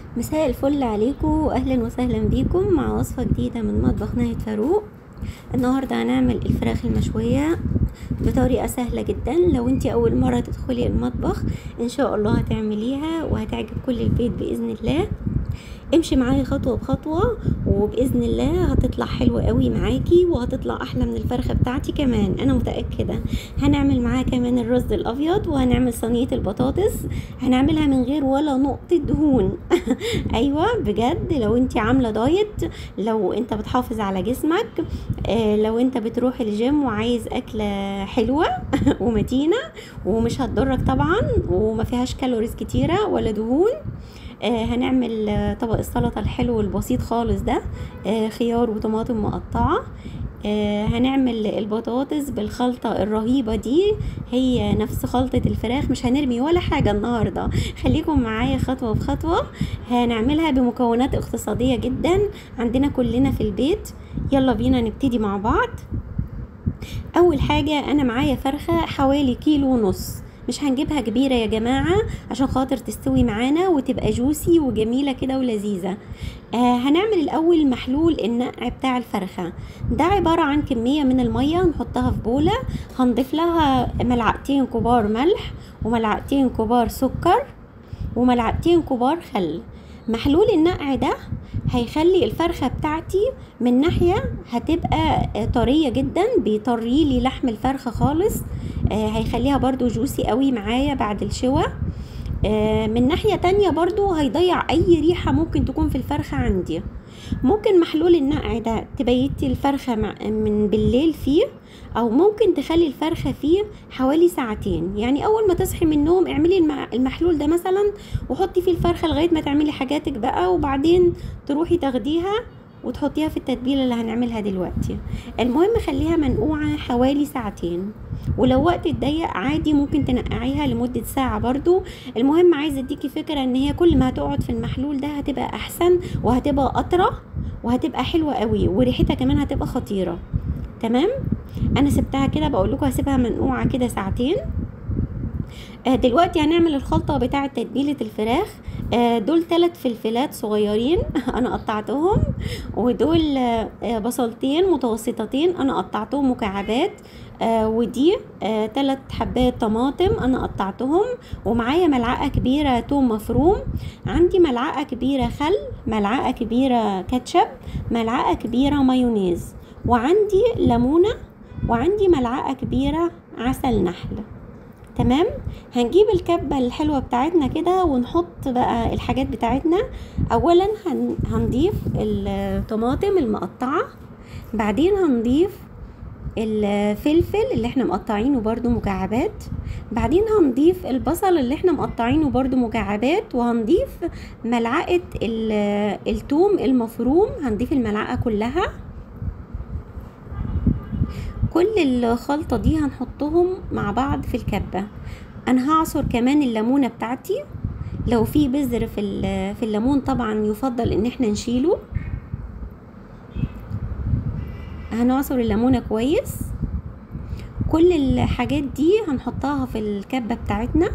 مساء الفل عليكم واهلا وسهلا بيكم مع وصفة جديدة من مطبخ ناهد فاروق النهاردة هنعمل الفراخ المشوية بطريقة سهلة جدا لو انتي اول مرة تدخلي المطبخ ان شاء الله هتعمليها وهتعجب كل البيت باذن الله امشي معايا خطوة بخطوة وبإذن الله هتطلع حلوة قوي معاكي وهتطلع أحلى من الفرخة بتاعتي كمان أنا متأكدة هنعمل معاها كمان الرز الأبيض وهنعمل صينية البطاطس هنعملها من غير ولا نقطة دهون أيوة بجد لو انت عاملة دايت لو انت بتحافظ على جسمك آه لو انت بتروح الجيم وعايز أكلة حلوة ومتينة ومش هتضرك طبعا وما فيهاش كالوريز كتيرة ولا دهون آه هنعمل آه طبق السلطة الحلو البسيط خالص ده آه خيار وطماطم مقطعة آه هنعمل البطاطس بالخلطة الرهيبة دي هي نفس خلطة الفراخ مش هنرمي ولا حاجة النهاردة خليكم معايا خطوة بخطوة هنعملها بمكونات اقتصادية جدا عندنا كلنا في البيت يلا بينا نبتدي مع بعض اول حاجة انا معايا فرخة حوالي كيلو ونص مش هنجيبها كبيرة يا جماعة عشان خاطر تستوي معانا وتبقى جوسي وجميلة كده ولذيذة آه هنعمل الأول محلول النقع بتاع الفرخة ده عبارة عن كمية من المية نحطها في بولة هنضيف لها ملعقتين كبار ملح وملعقتين كبار سكر وملعقتين كبار خل محلول النقع ده هيخلي الفرخة بتاعتي من ناحية هتبقى طرية جدا بيطري لي لحم الفرخة خالص آه هيخليها برضو جوسي قوي معايا بعد الشوى آه من ناحية تانية برضو هيضيع اي ريحة ممكن تكون في الفرخة عندي ممكن محلول النقع ده تبيتي الفرخة من بالليل فيه او ممكن تخلي الفرخة فيه حوالي ساعتين يعني اول ما تصحي من النوم اعملي المحلول ده مثلا وحطي فيه الفرخة لغاية ما تعملي حاجاتك بقى وبعدين تروحي تاخديها وتحطيها في التتبيله اللي هنعملها دلوقتي المهم خليها منقوعه حوالي ساعتين ولو وقت ضيق عادي ممكن تنقعيها لمده ساعه برضو المهم عايزه اديكي فكره ان هي كل ما هتقعد في المحلول ده هتبقى احسن وهتبقى اطرى وهتبقى حلوه قوي وريحتها كمان هتبقى خطيره تمام انا سبتها كده بقول لكم هسيبها منقوعه كده ساعتين آه دلوقتي هنعمل الخلطة بتاعة تتبيلة الفراخ آه دول ثلاث فلفلات صغيرين انا قطعتهم ودول آه بصلتين متوسطتين انا قطعتهم مكعبات آه ودي آه تلات حبات طماطم انا قطعتهم ومعايا ملعقه كبيره توم مفروم عندي ملعقه كبيره خل ملعقه كبيره كاتشب ملعقه كبيره مايونيز وعندي ليمونه وعندي ملعقه كبيره عسل نحل تمام هنجيب الكبه الحلوه بتاعتنا كده ونحط بقى الحاجات بتاعتنا اولا هن هنضيف الطماطم المقطعه بعدين هنضيف الفلفل اللي احنا مقطعينه برضو مكعبات بعدين هنضيف البصل اللي احنا مقطعينه برضو مكعبات وهنضيف ملعقه التوم المفروم هنضيف الملعقه كلها كل الخلطة دي هنحطهم مع بعض في الكبة انا هعصر كمان الليمونة بتاعتي لو في بذر في في الليمون طبعا يفضل ان احنا نشيله هنعصر الليمونة كويس كل الحاجات دي هنحطها في الكبة بتاعتنا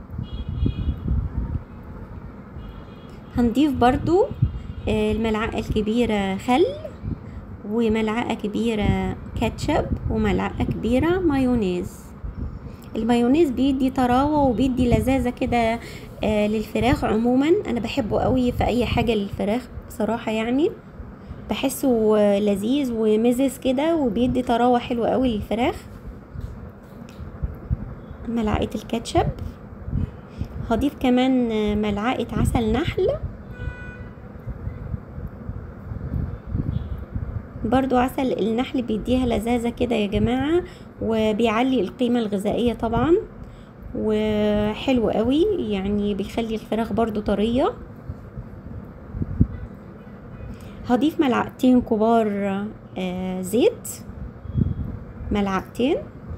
هنضيف برضو الملعقة الكبيرة خل وملعقة كبيرة كاتشب وملعقة كبيرة مايونيز المايونيز بيدي طراوة وبيدي لذاذة كده آه للفراخ عموما انا بحبه قوي في اي حاجة للفراخ بصراحة يعني بحسه لذيذ ومزز كده وبيدي طراوة حلوة قوي للفراخ ملعقة الكاتشب هضيف كمان ملعقة عسل نحل برضو عسل النحل بيديها لذاذة كده يا جماعة وبيعلي القيمة الغذائية طبعا وحلو قوي يعني بيخلي الفراخ برضو طرية هضيف ملعقتين كبار آه زيت ملعقتين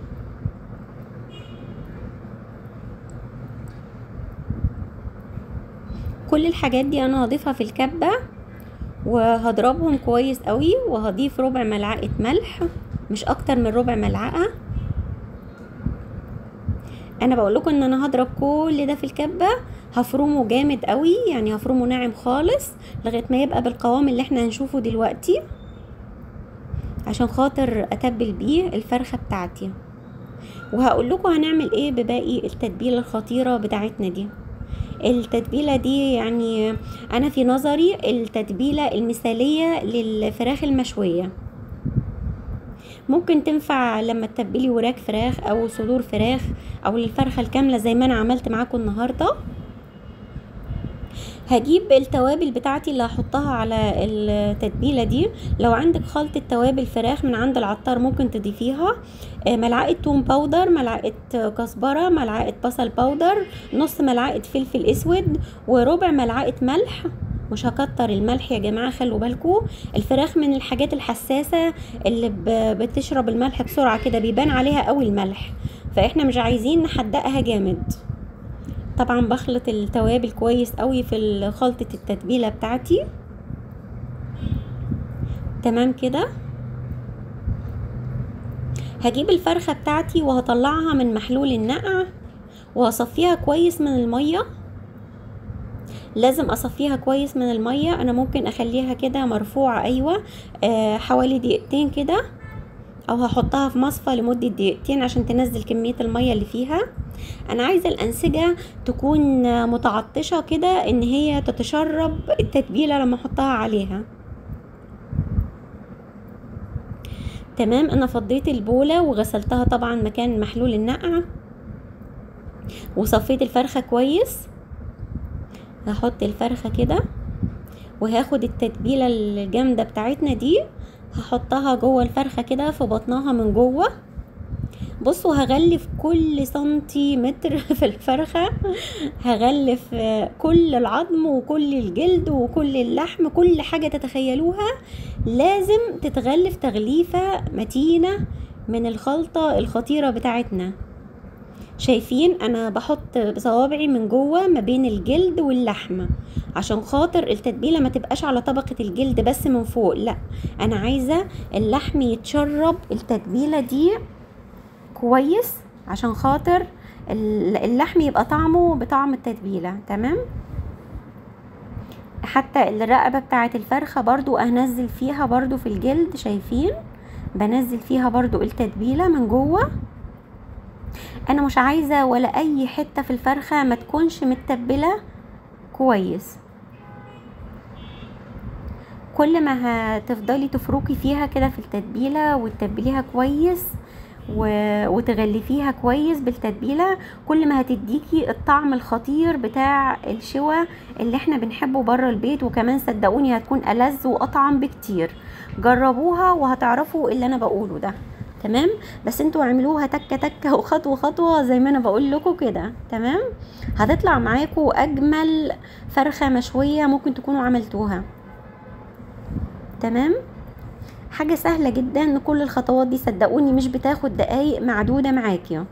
كل الحاجات دي انا هضيفها في الكبه وهضربهم كويس قوي وهضيف ربع ملعقة ملح مش اكتر من ربع ملعقة انا بقول لكم ان انا هضرب كل ده في الكبه هفرمه جامد قوي يعني هفرمه ناعم خالص لغايه ما يبقى بالقوام اللي احنا هنشوفه دلوقتي عشان خاطر اتبل بيه الفرخه بتاعتي وهقول لكم هنعمل ايه بباقي التتبيله الخطيره بتاعتنا دي التتبيله دي يعني انا في نظري التتبيله المثاليه للفراخ المشويه ممكن تنفع لما تتبلي وراك فراخ او صدور فراخ او الفرخه الكامله زي ما انا عملت معاكم النهارده هجيب التوابل بتاعتي اللي هحطها على التتبيله دي لو عندك خلطه توابل فراخ من عند العطار ممكن تضيفيها آه، ملعقه توم باودر ملعقه كزبره ملعقه بصل باودر نص ملعقه فلفل اسود وربع ملعقه ملح مش هكتر الملح يا جماعه خلوا بالكم الفراخ من الحاجات الحساسه اللي ب- بتشرب الملح بسرعه كده بيبان عليها قوي الملح فاحنا مش عايزين نحدقها جامد طبعا بخلط التوابل كويس قوي في خلطة التتبيلة بتاعتي تمام كده هجيب الفرخة بتاعتي وهطلعها من محلول النقع وهصفيها كويس من المية لازم اصفيها كويس من المية انا ممكن اخليها كده مرفوعة ايوه آه حوالي دقيقتين كده او هحطها في مصفى لمدة دقيقتين عشان تنزل كمية المية اللي فيها انا عايزة الانسجة تكون متعطشة كده ان هي تتشرب التتبيلة لما احطها عليها تمام انا فضيت البولة وغسلتها طبعا مكان محلول النقع وصفيت الفرخة كويس هحط الفرخة كده وهاخد التتبيلة الجامدة بتاعتنا دي هحطها جوه الفرخة كده في بطنها من جوه بصوا هغلف كل سنتيمتر في الفرخة هغلف كل العظم وكل الجلد وكل اللحم كل حاجة تتخيلوها لازم تتغلف تغليفة متينة من الخلطة الخطيرة بتاعتنا شايفين انا بحط صوابعي من جوه ما بين الجلد واللحمه عشان خاطر التتبيله ما تبقاش على طبقه الجلد بس من فوق لا انا عايزه اللحم يتشرب التتبيله دي كويس عشان خاطر اللحم يبقى طعمه بطعم التتبيله تمام حتى الرقبه بتاعه الفرخه برضو انزل فيها برضو في الجلد شايفين بنزل فيها برضو التتبيله من جوه انا مش عايزه ولا اي حته في الفرخه ما تكونش متبله كويس كل ما هتفضلي تفركي فيها كده في التتبيله وتتبليها كويس و... وتغلفيها كويس بالتتبيله كل ما هتديكي الطعم الخطير بتاع الشوى اللي احنا بنحبه بره البيت وكمان صدقوني هتكون ألذ واطعم بكتير جربوها وهتعرفوا اللي انا بقوله ده تمام بس انتوا اعملوها تكه تكه وخطوه خطوه زي ما انا بقول لكم كده تمام هتطلع معاكم اجمل فرخه مشويه ممكن تكونوا عملتوها تمام حاجه سهله جدا كل الخطوات دي صدقوني مش بتاخد دقايق معدوده معاكي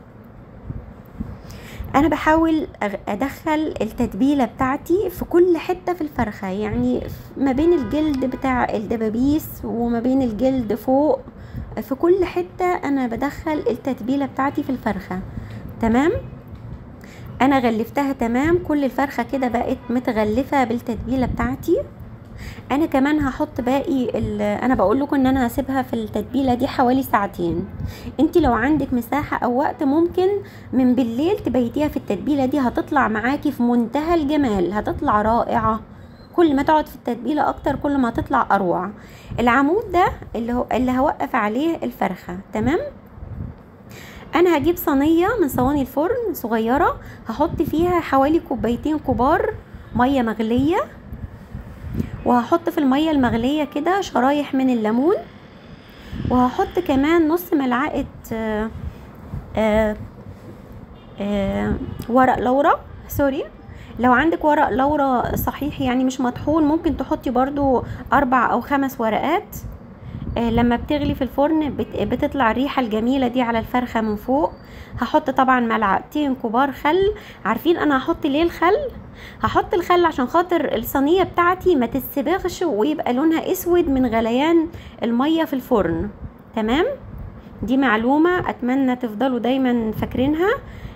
انا بحاول ادخل التتبيله بتاعتي في كل حته في الفرخه يعني ما بين الجلد بتاع الدبابيس وما بين الجلد فوق في كل حتة انا بدخل التتبيلة بتاعتي في الفرخة تمام انا غلفتها تمام كل الفرخة كده بقت متغلفة بالتتبيلة بتاعتي انا كمان هحط باقي انا بقول لكم ان انا هسيبها في التتبيله دي حوالي ساعتين انت لو عندك مساحه او وقت ممكن من بالليل تبيتيها في التتبيله دي هتطلع معاكي في منتهى الجمال هتطلع رائعه كل ما تقعد في التتبيله اكتر كل ما هتطلع اروع العمود ده اللي هو اللي هوقف عليه الفرخه تمام انا هجيب صينيه من صواني الفرن صغيره هحط فيها حوالي كوبايتين كبار ميه مغليه وهحط في الميه المغليه كده شرايح من الليمون وهحط كمان نص ملعقه آآ آآ آآ ورق لورا سوري لو عندك ورق لورا صحيح يعني مش مطحون ممكن تحطي برضو اربع او خمس ورقات آه لما بتغلي في الفرن بتطلع الريحة الجميلة دي على الفرخة من فوق هحط طبعا ملعقتين كبار خل عارفين انا هحط ليه الخل هحط الخل عشان خاطر الصينية بتاعتي ما تتسبغش ويبقى لونها اسود من غليان المية في الفرن تمام دي معلومة اتمنى تفضلوا دايما فاكرينها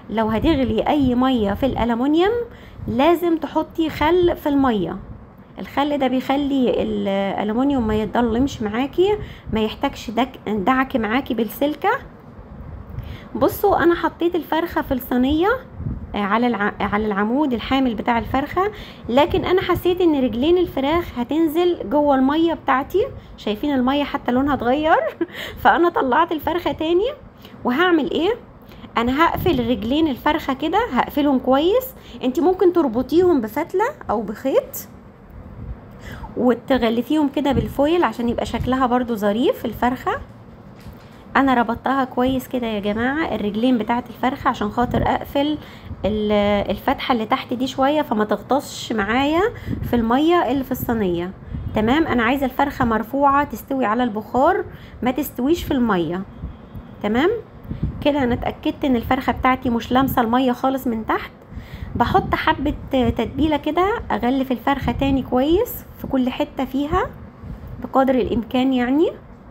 لو هتغلي اي ميه في الالومنيوم لازم تحطي خل في الميه الخل ده بيخلي الالومنيوم ما يتضلمش معاكي ما يحتاجش دك دعك معاكي بالسلكه بصوا انا حطيت الفرخه في الصينيه على الع... على العمود الحامل بتاع الفرخه لكن انا حسيت ان رجلين الفراخ هتنزل جوه الميه بتاعتي شايفين الميه حتى لونها اتغير فانا طلعت الفرخه تاني وهعمل ايه انا هقفل رجلين الفرخه كده هقفلهم كويس انت ممكن تربطيهم بفتله او بخيط وتغلفيهم كده بالفويل عشان يبقى شكلها برضو ظريف الفرخه انا ربطتها كويس كده يا جماعه الرجلين بتاعت الفرخه عشان خاطر اقفل الفتحه اللي تحت دي شويه فما تغطسش معايا في الميه اللي في الصينيه تمام انا عايزه الفرخه مرفوعه تستوي على البخار ما تستويش في الميه تمام كده انا اتاكدت ان الفرخه بتاعتي مش لامسه الميه خالص من تحت بحط حبه تتبيله كده اغلف الفرخه تاني كويس في كل حته فيها بقدر الامكان يعني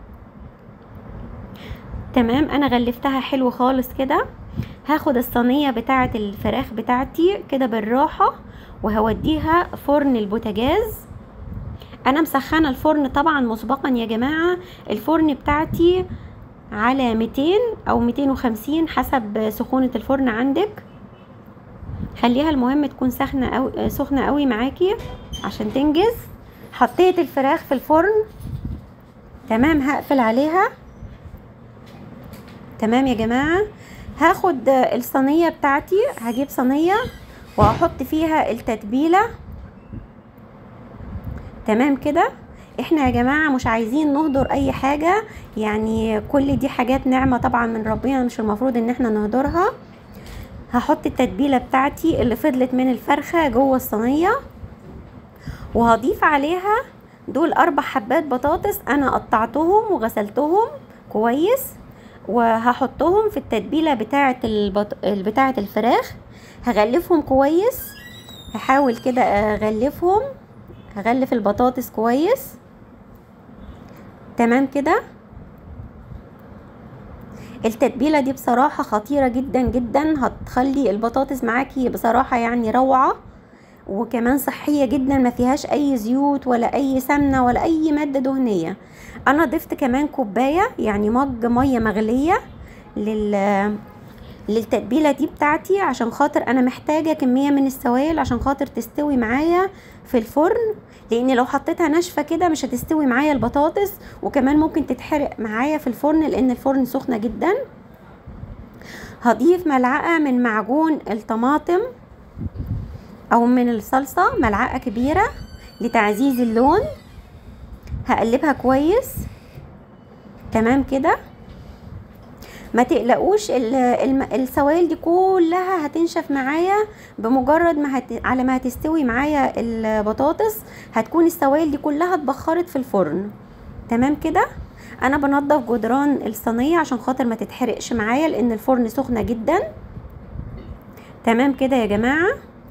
تمام انا غلفتها حلو خالص كده هاخد الصينيه بتاعه الفراخ بتاعتي كده بالراحه وهوديها فرن البوتاجاز انا مسخنه الفرن طبعا مسبقا يا جماعه الفرن بتاعتي على 200 او 250 حسب سخونه الفرن عندك خليها المهم تكون سخنه أو سخنه قوي معاكي عشان تنجز حطيت الفراخ في الفرن تمام هقفل عليها تمام يا جماعه هاخد الصينيه بتاعتي هجيب صينيه وهحط فيها التتبيله تمام كده احنا يا جماعه مش عايزين نهدر اي حاجه يعني كل دي حاجات نعمه طبعا من ربنا مش المفروض ان احنا نهدرها هحط التتبيله بتاعتي اللي فضلت من الفرخه جوه الصينيه وهضيف عليها دول اربع حبات بطاطس انا قطعتهم وغسلتهم كويس وهحطهم في التتبيله بتاعه البط... بتاعه الفراخ هغلفهم كويس هحاول كده اغلفهم هغلف البطاطس كويس تمام كده التتبيله دي بصراحه خطيره جدا جدا هتخلي البطاطس معاكي بصراحه يعني روعه وكمان صحيه جدا ما فيهاش اي زيوت ولا اي سمنه ولا اي ماده دهنيه انا ضفت كمان كوبايه يعني مج ميه مغليه لل للتتبيله دي بتاعتي عشان خاطر انا محتاجه كميه من السوائل عشان خاطر تستوي معايا في الفرن لان لو حطيتها ناشفه كده مش هتستوي معايا البطاطس وكمان ممكن تتحرق معايا في الفرن لان الفرن سخنه جدا هضيف ملعقه من معجون الطماطم او من الصلصه ملعقه كبيره لتعزيز اللون هقلبها كويس تمام كده ما تقلقوش السوائل دي كلها هتنشف معايا بمجرد ما هت... على ما هتستوي معايا البطاطس هتكون السوائل دي كلها اتبخرت في الفرن تمام كده انا بنضف جدران الصينيه عشان خاطر ما تتحرقش معايا لان الفرن سخنه جدا تمام كده يا جماعه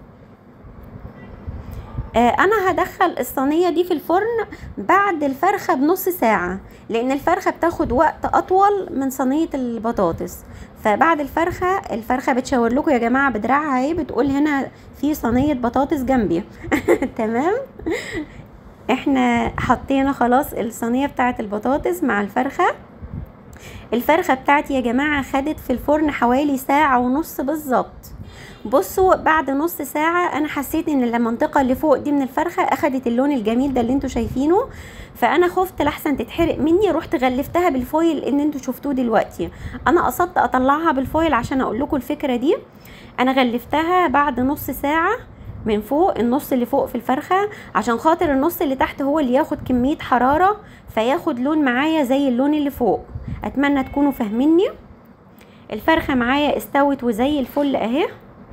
آه انا هدخل الصينيه دي في الفرن بعد الفرخه بنص ساعه لان الفرخه بتاخد وقت اطول من صينيه البطاطس فبعد الفرخه الفرخه بتشاور لكم يا جماعه بدراعها اهي بتقول هنا في صينيه بطاطس جنبي تمام احنا حطينا خلاص الصينيه بتاعه البطاطس مع الفرخه الفرخه بتاعتي يا جماعه خدت في الفرن حوالي ساعه ونص بالظبط بصوا بعد نص ساعة انا حسيت ان المنطقة اللي فوق دي من الفرخة اخدت اللون الجميل ده اللي انتوا شايفينه فانا خفت لحسن تتحرق مني رحت غلفتها بالفويل ان انتوا شفتوه دلوقتي انا قصدت اطلعها بالفويل عشان اقول لكم الفكرة دي انا غلفتها بعد نص ساعة من فوق النص اللي فوق في الفرخة عشان خاطر النص اللي تحت هو اللي ياخد كمية حرارة فياخد لون معايا زي اللون اللي فوق اتمنى تكونوا فاهميني الفرخة معايا استوت وزي الفل اهي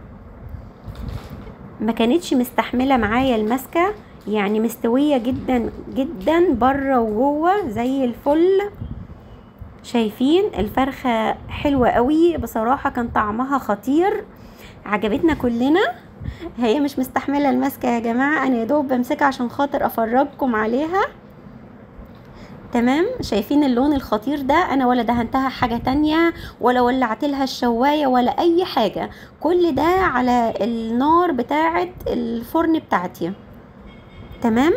ما كانتش مستحمله معايا المسكه يعني مستويه جدا جدا بره وجوه زي الفل شايفين الفرخه حلوه قوي بصراحه كان طعمها خطير عجبتنا كلنا هي مش مستحمله المسكه يا جماعه انا يا دوب بمسكها عشان خاطر افرجكم عليها تمام شايفين اللون الخطير ده انا ولا دهنتها حاجة تانية ولا ولعت لها الشواية ولا اي حاجة كل ده على النار بتاعة الفرن بتاعتي تمام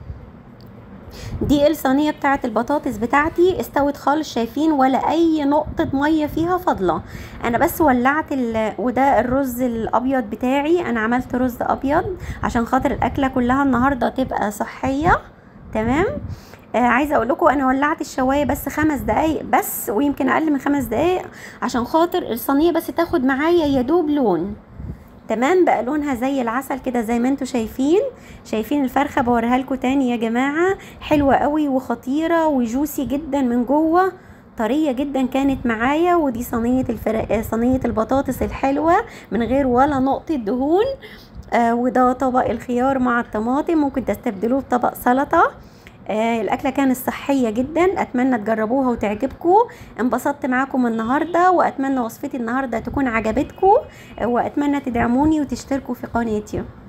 دي الصينيه بتاعه البطاطس بتاعتي استوت خالص شايفين ولا اي نقطه ميه فيها فاضله انا بس ولعت ال... وده الرز الابيض بتاعي انا عملت رز ابيض عشان خاطر الاكله كلها النهارده تبقى صحيه تمام آه عايزه اقول لكم انا ولعت الشوايه بس خمس دقايق بس ويمكن اقل من خمس دقايق عشان خاطر الصينيه بس تاخد معايا يا دوب لون تمام بقى لونها زي العسل كده زي ما انتم شايفين شايفين الفرخه بوريها لكم تاني يا جماعه حلوه قوي وخطيره وجوسي جدا من جوه طريه جدا كانت معايا ودي صينيه الفرق صينيه البطاطس الحلوه من غير ولا نقطه دهون آه وده طبق الخيار مع الطماطم ممكن تستبدلوه بطبق سلطه آه الاكله كانت صحيه جدا اتمنى تجربوها وتعجبكم انبسطت معاكم النهارده واتمنى وصفتي النهارده تكون عجبتكم واتمنى تدعموني وتشتركوا في قناتي